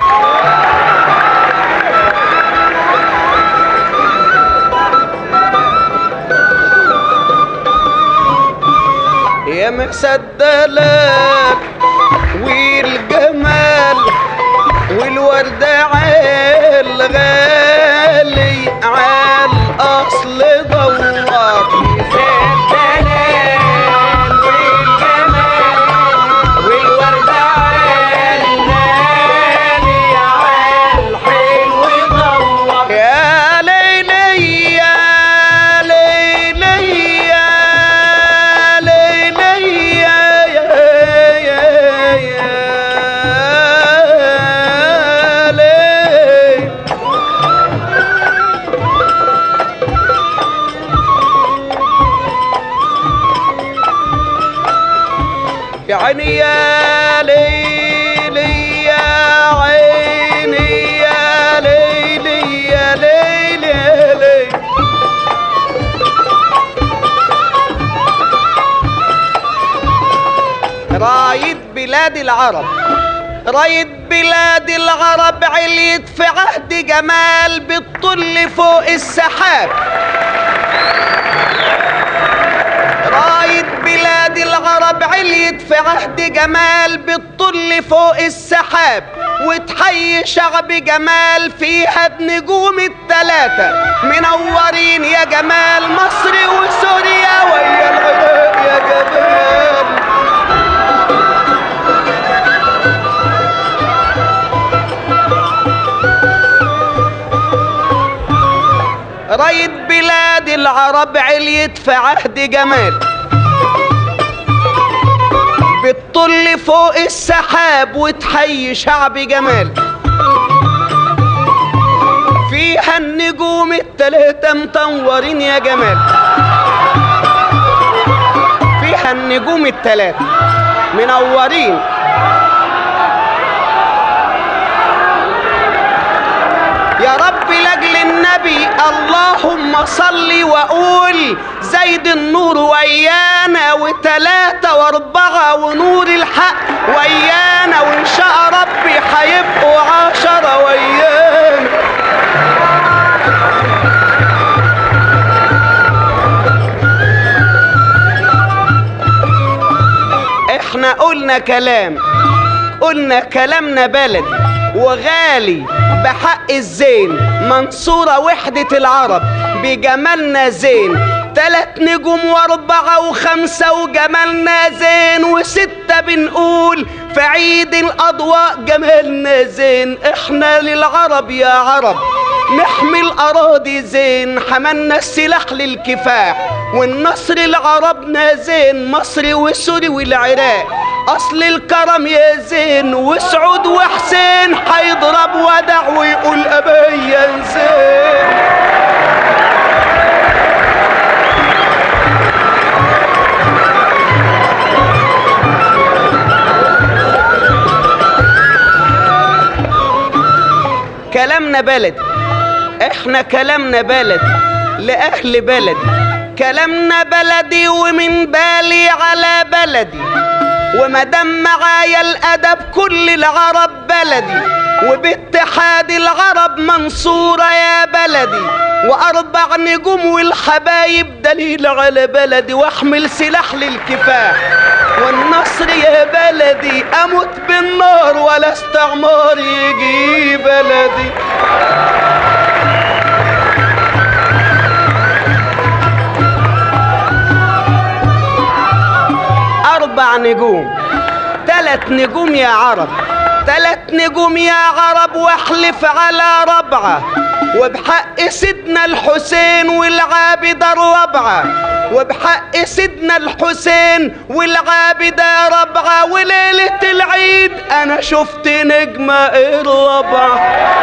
يا مسدلك والجمال والوردة عال غالي عال أصل دور يا ليلي يا ليلي يا ليلي يا يا يا يا ليل يا عيني يا ليلي يا عيني يا ليلي يا ليلي يا ليلي رايد بلاد العرب رايد بلاد العرب عليت في عهد جمال بالطل فوق السحاب رايد بلاد العرب عليت في عهد جمال بالطل فوق السحاب وتحيي شعب جمال فيها بنجوم التلاتة منورين يا جمال مصر وسوريا ويا العراق يا جمال رايد بلاد العرب عليت في عهد جمال بتطل فوق السحاب وتحيي شعب جمال فيها النجوم التلاتة مطورين يا جمال فيها النجوم التلاتة منورين يا رب لاجل النبي اللهم صل وقول زيد النور ويانا وتلاتة واربعة ونور الحق ويانا وان شاء ربي هيبقوا عشرة ويانا احنا قلنا كلام قلنا كلامنا بلدي وغالي بحق الزين منصورة وحدة العرب بجمالنا زين تلات نجوم واربعة وخمسة وجمالنا زين وستة بنقول في عيد الأضواء جمالنا زين احنا للعرب يا عرب نحمي الأراضي زين حملنا السلاح للكفاح والنصر لعربنا زين مصر وسوري والعراق أصل الكرم يا زين وسعود وحسين حيضرب ودع ويقول أبيا زين كلامنا بلدي احنا كلامنا بلدي لأهل بلدي كلامنا بلدي ومن بالي على بلدي ومدام معايا الأدب كل العرب بلدي وباتحاد العرب منصورة يا بلدي وأربع نجوم والحبايب دليل على بلدي واحمل سلاح للكفاح والنصر يا بلدي أموت بالنار ولا استعمار يجي بلدي أربع نجوم تلات نجوم يا عرب تلات نجوم يا عرب واحلف على ربعة وبحق سيدنا الحسين والعابدة الربعة وبحق سيدنا الحسين والعابدة ربعة وليلة العيد أنا شفت نجمة الربعة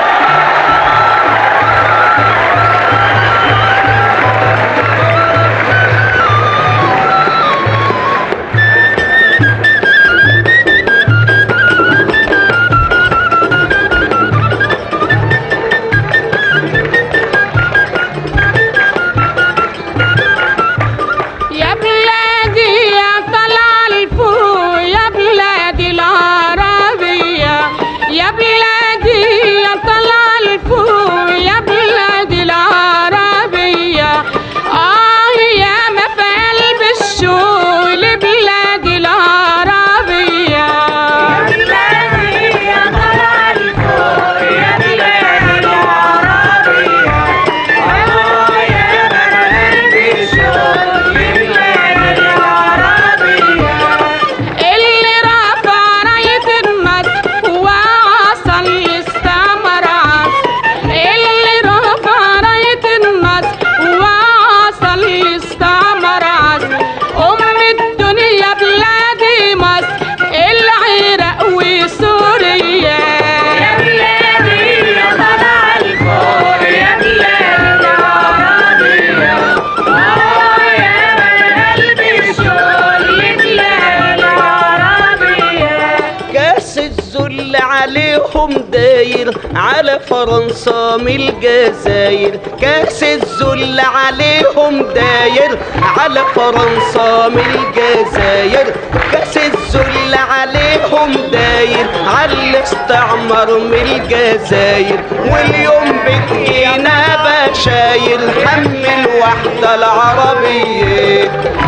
يا بلادي يا طلع الفو يا بلادي العربية يا بلادي بلادي يا طلع الفوق يا بلادي العربية آه يا ما في قلب الشوق لبلادي العربية يا بلادي يا طلع الفوق يا بلادي العربية آه يا ما في قلب الشوق لبلادي العربية اللي رفع راية النصر ووصل يستعمر عصر اللي رفع راية النصر ووصل يستعمر عصر أم الدنيا بلادي مصر العراق وسوريا يا بلادي يا طلع الفوق يا بلادي العربية آه يا من قلبي شغل بلاد العربية كاس الذل عليهم داير على فرنسا من الجزاير كاس الذل عليهم داير على فرنسا من الجزاير كاس الذل عليهم داير على الاستعمار من الجزاير واليوم بتجينا بشاير هم الوحدة العربية